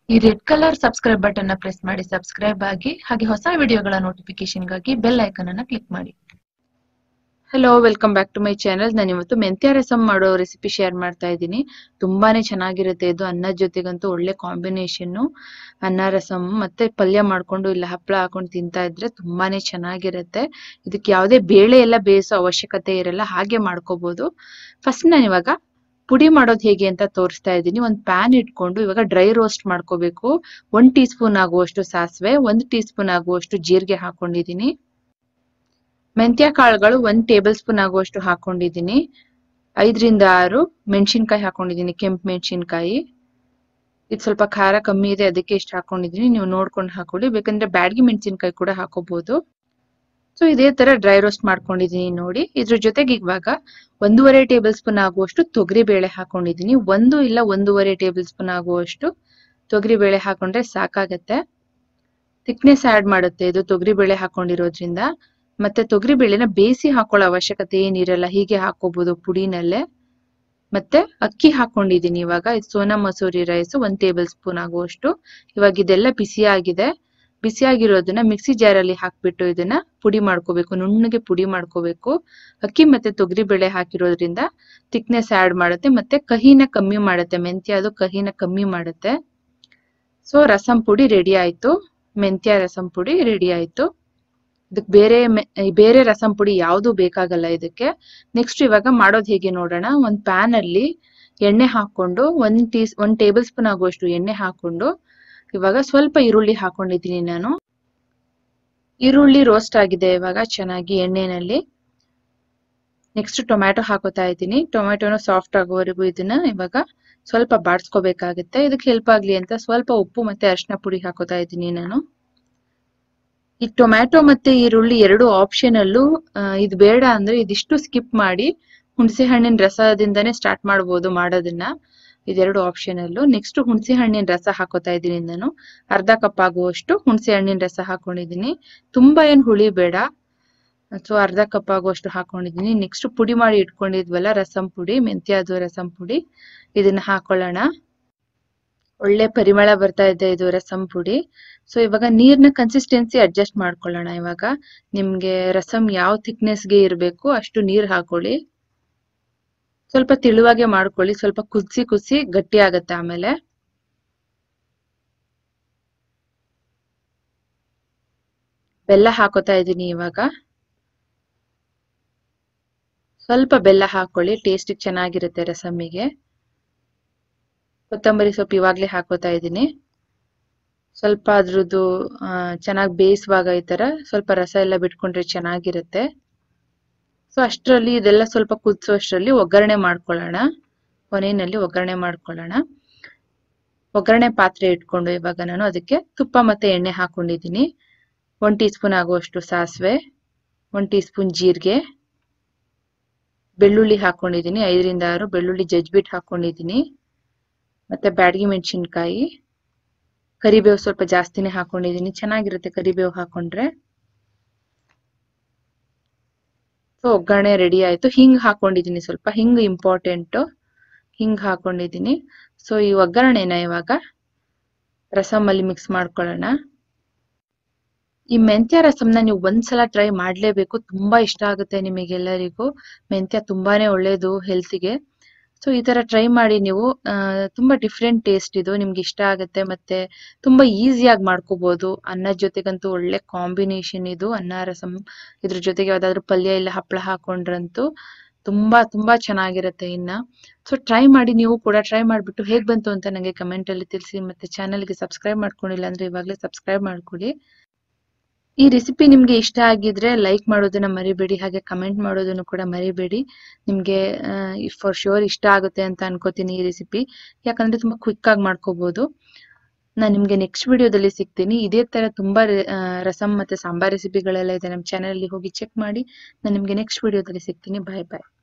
ಈ red colour subscribe button ನ press ಮಾಡಿ ಸಬ್ಸ್ಕ್ರೈಬ್ ಆಗಿ ಹಾಗೆ ಹೊಸ ವಿಡಿಯೋಗಳ ನೋಟಿಫಿಕೇಶನ್ಗಾಗಿ ಬೆಲ್ ಐಕನ್ ಅನ್ನ ಕ್ಲಿಕ್ ಮಾಡಿ hello welcome back to my channel ನಾನು ಇವತ್ತು ಮೆಂತ್ಯ ರಸಂ ಮಾಡೋ ರೆಸಿಪಿ ಶೇರ್ ಮಾಡ್ತಾ ಇದ್ದೀನಿ ತುಂಬಾನೇ ಚೆನ್ನಾಗಿರುತ್ತೆ ಇದು ಅನ್ನದ ಜೊತೆಗಂತೂ ಒಳ್ಳೆ ಕಾಂಬಿನೇಷನ್ ಅನ್ನ ರಸಂ ಮತ್ತೆ ಪಲ್ಯ ಮಾಡ್ಕೊಂಡು ಇಲ್ಲ ಹಪ್ಪಳ ಹಾಕೊಂಡು ತಿಂತಾ ಇದ್ರೆ ತುಂಬಾನೇ ಚೆನ್ನಾಗಿರುತ್ತೆ ಇದಕ್ಕೆ ಯಾವುದೇ ಬೇಳೆ ಎಲ್ಲ ಬೇಯಿಸೋ ಅವಶ್ಯಕತೆ ಇರಲ್ಲ ಹಾಗೆ ಮಾಡ್ಕೋಬಹುದು ಫಸ್ಟ್ ನಾನು ಇವಾಗ ಪುಡಿ ಮಾಡೋದು ಹೇಗೆ ಅಂತ ತೋರಿಸ್ತಾ ಇದ್ದೀನಿ ಒಂದು ಪ್ಯಾನ್ ಇಟ್ಕೊಂಡು ಇವಾಗ ಡ್ರೈ ರೋಸ್ಟ್ ಮಾಡ್ಕೋಬೇಕು ಒಂದ್ ಟೀ ಸ್ಪೂನ್ ಆಗುವಷ್ಟು ಸಾಸಿವೆ ಒಂದ್ ಟೀ ಸ್ಪೂನ್ ಆಗುವಷ್ಟು ಜೀರಿಗೆ ಹಾಕೊಂಡಿದ್ದೀನಿ ಮೆಂತ್ಯ ಕಾಳುಗಳು ಒಂದ್ ಟೇಬಲ್ ಸ್ಪೂನ್ ಆಗುವಷ್ಟು ಹಾಕೊಂಡಿದ್ದೀನಿ ಐದರಿಂದ ಆರು ಮೆಣಸಿನ್ಕಾಯಿ ಹಾಕೊಂಡಿದ್ದೀನಿ ಕೆಂಪು ಮೆಣಸಿನ್ಕಾಯಿ ಇದು ಸ್ವಲ್ಪ ಖಾರ ಕಮ್ಮಿ ಇದೆ ಅದಕ್ಕೆ ಇಷ್ಟು ಹಾಕೊಂಡಿದ್ದೀನಿ ನೀವು ನೋಡ್ಕೊಂಡು ಹಾಕೊಳ್ಳಿ ಬೇಕಂದ್ರೆ ಬ್ಯಾಡ್ಗಿ ಮೆಣಸಿನ್ಕಾಯಿ ಕೂಡ ಹಾಕೋಬಹುದು ಸೊ ಇದೇ ತರ ಡ್ರೈ ರೋಸ್ಟ್ ಮಾಡ್ಕೊಂಡಿದೀನಿ ನೋಡಿ ಇದ್ರ ಜೊತೆಗೆ ಇವಾಗ ಒಂದೂವರೆ ಟೇಬಲ್ ಸ್ಪೂನ್ ಆಗುವಷ್ಟು ತೊಗರಿ ಬೇಳೆ ಹಾಕೊಂಡಿದೀನಿ ಒಂದು ಇಲ್ಲ ಒಂದೂವರೆ ಟೇಬಲ್ ಸ್ಪೂನ್ ಆಗುವಷ್ಟು ತೊಗರಿ ಬೇಳೆ ಹಾಕೊಂಡ್ರೆ ಸಾಕಾಗತ್ತೆ ಥಿಕ್ನೆಸ್ ಆಡ್ ಮಾಡುತ್ತೆ ಇದು ತೊಗರಿ ಬೇಳೆ ಹಾಕೊಂಡಿರೋದ್ರಿಂದ ಮತ್ತೆ ತೊಗರಿ ಬೇಳೆನ ಬೇಯಿಸಿ ಹಾಕೊಳ್ಳೋ ಅವಶ್ಯಕತೆ ಏನಿರಲ್ಲ ಹೀಗೆ ಹಾಕೋಬಹುದು ಪುಡಿನಲ್ಲೇ ಮತ್ತೆ ಅಕ್ಕಿ ಹಾಕೊಂಡಿದೀನಿ ಇವಾಗ ಇದು ಸೋನಾ ಮಸೂರಿ ರೈಸ್ ಒಂದ್ ಟೇಬಲ್ ಸ್ಪೂನ್ ಆಗುವಷ್ಟು ಇವಾಗ ಇದೆಲ್ಲ ಬಿಸಿಯಾಗಿದೆ ಬಿಸಿಯಾಗಿರೋದನ್ನ ಮಿಕ್ಸಿ ಜಾರಲ್ಲಿ ಹಾಕ್ಬಿಟ್ಟು ಇದನ್ನ ಪುಡಿ ಮಾಡ್ಕೋಬೇಕು ನುಣ್ಣಗೆ ಪುಡಿ ಮಾಡ್ಕೋಬೇಕು ಅಕ್ಕಿ ಮತ್ತೆ ತೊಗರಿ ಬೇಳೆ ಹಾಕಿರೋದ್ರಿಂದ ಥಿಕ್ನೆಸ್ ಆಡ್ ಮಾಡುತ್ತೆ ಮತ್ತೆ ಕಹಿನ ಕಮ್ಮಿ ಮಾಡುತ್ತೆ ಮೆಂತ್ಯ ಅದು ಕಹಿನ ಕಮ್ಮಿ ಮಾಡುತ್ತೆ ಸೊ ರಸಂ ಪುಡಿ ರೆಡಿ ಆಯ್ತು ಮೆಂತ್ಯ ರಸಂ ಪುಡಿ ರೆಡಿ ಆಯ್ತು ಇದಕ್ಕೆ ಬೇರೆ ಬೇರೆ ರಸಂ ಪುಡಿ ಯಾವುದು ಬೇಕಾಗಲ್ಲ ಇದಕ್ಕೆ ನೆಕ್ಸ್ಟ್ ಇವಾಗ ಮಾಡೋದು ಹೇಗೆ ನೋಡೋಣ ಒಂದ್ ಪ್ಯಾನ್ ಅಲ್ಲಿ ಎಣ್ಣೆ ಹಾಕೊಂಡು ಒಂದ್ ಟೀ ಒಂದ್ ಟೇಬಲ್ ಸ್ಪೂನ್ ಆಗುವಷ್ಟು ಎಣ್ಣೆ ಹಾಕೊಂಡು ಇವಾಗ ಸ್ವಲ್ಪ ಈರುಳ್ಳಿ ಹಾಕೊಂಡಿದ್ದೀನಿ ನಾನು ಈರುಳ್ಳಿ ರೋಸ್ಟ್ ಆಗಿದೆ ಇವಾಗ ಚೆನ್ನಾಗಿ ಎಣ್ಣೆನಲ್ಲಿ ನೆಕ್ಸ್ಟ್ ಟೊಮ್ಯಾಟೊ ಹಾಕೋತಾ ಇದ್ದೀನಿ ಟೊಮ್ಯಾಟೊನ ಸಾಫ್ಟ್ ಆಗೋವರೆಗೂ ಇದನ್ನ ಇವಾಗ ಸ್ವಲ್ಪ ಬಾಡ್ಸ್ಕೋಬೇಕಾಗುತ್ತೆ ಇದಕ್ಕೆ ಹೆಲ್ಪ್ ಆಗ್ಲಿ ಅಂತ ಸ್ವಲ್ಪ ಉಪ್ಪು ಮತ್ತೆ ಅರಿಶಿನ ಪುಡಿ ಹಾಕೋತಾ ಇದ್ದೀನಿ ನಾನು ಈ ಟೊಮ್ಯಾಟೊ ಮತ್ತೆ ಈರುಳ್ಳಿ ಎರಡು ಆಪ್ಷನ್ ಅಲ್ಲೂ ಇದು ಬೇಡ ಅಂದ್ರೆ ಇದಿಷ್ಟು ಸ್ಕಿಪ್ ಮಾಡಿ ಹುಣಸೆ ಹಣ್ಣಿನ ರಸದಿಂದಾನೇ ಸ್ಟಾರ್ಟ್ ಮಾಡ್ಬೋದು ಮಾಡೋದನ್ನ ಇದೆರಡು ಆಪ್ಷನ್ ಅಲ್ಲೂ ನೆಕ್ಸ್ಟ್ ಹುಣಸೆ ಹಣ್ಣಿನ ರಸ ಹಾಕೋತಾ ಇದ್ದೀನಿ ನಾನು ಅರ್ಧ ಕಪ್ ಆಗುವಷ್ಟು ಹುಣಸೆ ಹಣ್ಣಿನ ರಸ ಹಾಕೊಂಡಿದ್ದೀನಿ ತುಂಬಾ ಏನ್ ಹುಳಿ ಬೇಡ ಸೊ ಅರ್ಧ ಕಪ್ ಆಗುವಷ್ಟು ಹಾಕೊಂಡಿದ್ದೀನಿ ನೆಕ್ಸ್ಟ್ ಪುಡಿ ಮಾಡಿ ಇಟ್ಕೊಂಡಿದ್ವಲ್ಲ ರಸಂ ಪುಡಿ ಮೆಂತ್ಯದು ರಸಂ ಪುಡಿ ಇದನ್ನ ಹಾಕೊಳ್ಳೋಣ ಒಳ್ಳೆ ಪರಿಮಳ ಬರ್ತಾ ಇದೆ ಇದು ರಸಂ ಪುಡಿ ಸೊ ಇವಾಗ ನೀರ್ನ ಕನ್ಸಿಸ್ಟೆನ್ಸಿ ಅಡ್ಜಸ್ಟ್ ಮಾಡ್ಕೊಳ್ಳೋಣ ಇವಾಗ ನಿಮ್ಗೆ ರಸಂ ಯಾವ ಥಿಕ್ನೆಸ್ಗೆ ಇರಬೇಕು ಅಷ್ಟು ನೀರ್ ಹಾಕೊಳ್ಳಿ ಸ್ವಲ್ಪ ತಿಳುವಾಗೆ ಮಾಡ್ಕೊಳ್ಳಿ ಸ್ವಲ್ಪ ಕುದಿಸಿ ಕುದಿಸಿ ಗಟ್ಟಿ ಆಗತ್ತೆ ಆಮೇಲೆ ಬೆಲ್ಲ ಹಾಕೋತಾ ಇದ್ದೀನಿ ಇವಾಗ ಸ್ವಲ್ಪ ಬೆಲ್ಲ ಹಾಕೊಳ್ಳಿ ಟೇಸ್ಟ್ ಚೆನ್ನಾಗಿರುತ್ತೆ ರಸಮ್ಮಿಗೆ ಕೊತ್ತಂಬರಿ ಸೊಪ್ಪು ಇವಾಗ್ಲೇ ಹಾಕೋತಾ ಇದ್ದೀನಿ ಸ್ವಲ್ಪ ಅದ್ರದ್ದು ಚೆನ್ನಾಗಿ ಬೇಯಿಸುವಾಗ ಈ ತರ ಸ್ವಲ್ಪ ರಸ ಎಲ್ಲ ಬಿಟ್ಕೊಂಡ್ರೆ ಚೆನ್ನಾಗಿರುತ್ತೆ ಸೊ ಅಷ್ಟರಲ್ಲಿ ಇದೆಲ್ಲ ಸ್ವಲ್ಪ ಕುದಿಸೋ ಅಷ್ಟರಲ್ಲಿ ಒಗ್ಗರಣೆ ಮಾಡ್ಕೊಳ್ಳೋಣ ಕೊನೆಯಲ್ಲಿ ಒಗ್ಗರಣೆ ಮಾಡ್ಕೊಳ್ಳೋಣ ಒಗ್ಗರಣೆ ಪಾತ್ರೆ ಇಟ್ಕೊಂಡು ಇವಾಗ ನಾನು ಅದಕ್ಕೆ ತುಪ್ಪ ಮತ್ತೆ ಎಣ್ಣೆ ಹಾಕೊಂಡಿದ್ದೀನಿ ಒನ್ ಟೀ ಸ್ಪೂನ್ ಆಗುವಷ್ಟು ಸಾಸಿವೆ ಒನ್ ಟೀ ಸ್ಪೂನ್ ಜೀರಿಗೆ ಬೆಳ್ಳುಳ್ಳಿ ಹಾಕೊಂಡಿದ್ದೀನಿ ಐದರಿಂದ ಆರು ಬೆಳ್ಳುಳ್ಳಿ ಜಜ್ಬಿಟ್ಟು ಹಾಕೊಂಡಿದ್ದೀನಿ ಮತ್ತೆ ಬ್ಯಾಡಗಿ ಮೆಣಸಿನ್ಕಾಯಿ ಕರಿಬೇವು ಸ್ವಲ್ಪ ಜಾಸ್ತಿನೇ ಹಾಕೊಂಡಿದ್ದೀನಿ ಚೆನ್ನಾಗಿರುತ್ತೆ ಕರಿಬೇವು ಹಾಕೊಂಡ್ರೆ ಸೊ ಒಗ್ಗರಣೆ ರೆಡಿ ಆಯ್ತು ಹಿಂಗ್ ಹಾಕೊಂಡಿದ್ದೀನಿ ಸ್ವಲ್ಪ ಹಿಂಗ್ ಇಂಪಾರ್ಟೆಂಟ್ ಹಿಂಗ್ ಹಾಕೊಂಡಿದ್ದೀನಿ ಸೊ ಈ ಒಗ್ಗರಣೆನ ಇವಾಗ ರಸಮ್ ಅಲ್ಲಿ ಮಿಕ್ಸ್ ಮಾಡ್ಕೊಳ್ಳೋಣ ಈ ಮೆಂತ್ಯ ರಸಂನ ನೀವು ಒಂದ್ಸಲ ಟ್ರೈ ಮಾಡ್ಲೇಬೇಕು ತುಂಬಾ ಇಷ್ಟ ಆಗುತ್ತೆ ನಿಮಗೆಲ್ಲರಿಗೂ ಮೆಂತ್ಯ ತುಂಬಾನೇ ಒಳ್ಳೇದು ಹೆಲ್ತ್ಗೆ ಸೊ ಈ ತರ ಟ್ರೈ ಮಾಡಿ ನೀವು ತುಂಬಾ ಡಿಫ್ರೆಂಟ್ ಟೇಸ್ಟ್ ಇದು ನಿಮ್ಗೆ ಇಷ್ಟ ಆಗುತ್ತೆ ಮತ್ತೆ ತುಂಬಾ ಈಸಿಯಾಗಿ ಮಾಡ್ಕೋಬಹುದು ಅನ್ನದ ಜೊತೆಗಂತೂ ಒಳ್ಳೆ ಕಾಂಬಿನೇಷನ್ ಇದು ಅನ್ನ ರಸಂ ಇದ್ರ ಜೊತೆಗೆ ಯಾವ್ದಾದ್ರು ಪಲ್ಯ ಇಲ್ಲ ಹಪ್ಪಳ ಹಾಕೊಂಡ್ರಂತೂ ತುಂಬಾ ತುಂಬಾ ಚೆನ್ನಾಗಿರುತ್ತೆ ಇನ್ನ ಸೊ ಟ್ರೈ ಮಾಡಿ ನೀವು ಕೂಡ ಟ್ರೈ ಮಾಡ್ಬಿಟ್ಟು ಹೇಗ್ ಬಂತು ಅಂತ ನಂಗೆ ಕಮೆಂಟ್ ಅಲ್ಲಿ ತಿಳಿಸಿ ಮತ್ತೆ ಚಾನಲ್ಗೆ ಸಬ್ಸ್ಕ್ರೈಬ್ ಮಾಡ್ಕೊಂಡಿಲ್ಲ ಅಂದ್ರೆ ಇವಾಗಲೇ ಸಬ್ಸ್ಕ್ರೈಬ್ ಮಾಡ್ಕೊಡಿ ಈ ರೆಸಿಪಿ ನಿಮ್ಗೆ ಇಷ್ಟ ಆಗಿದ್ರೆ ಲೈಕ್ ಮಾಡೋದನ್ನ ಮರಿಬೇಡಿ ಹಾಗೆ ಕಮೆಂಟ್ ಮಾಡೋದನ್ನು ಕೂಡ ಮರಿಬೇಡಿ ನಿಮ್ಗೆ ಫಾರ್ ಶೋರ್ ಇಷ್ಟ ಆಗುತ್ತೆ ಅಂತ ಅನ್ಕೋತೀನಿ ಈ ರೆಸಿಪಿ ಯಾಕಂದ್ರೆ ತುಂಬಾ ಕ್ವಿಕ್ ಆಗಿ ಮಾಡ್ಕೋಬಹುದು ನಾನು ನಿಮ್ಗೆ ನೆಕ್ಸ್ಟ್ ವಿಡಿಯೋದಲ್ಲಿ ಸಿಗ್ತೀನಿ ಇದೇ ತರ ತುಂಬಾ ರಸಂ ಮತ್ತೆ ಸಾಂಬಾರ್ ರೆಸಿಪಿಗಳೆಲ್ಲ ಇದೆ ನಮ್ಮ ಚಾನಲ್ ಅಲ್ಲಿ ಹೋಗಿ ಚೆಕ್ ಮಾಡಿ ನಾನು ನಿಮ್ಗೆ ನೆಕ್ಸ್ಟ್ ವಿಡಿಯೋದಲ್ಲಿ ಸಿಗ್ತೀನಿ ಬಾಯ್ ಬಾಯ್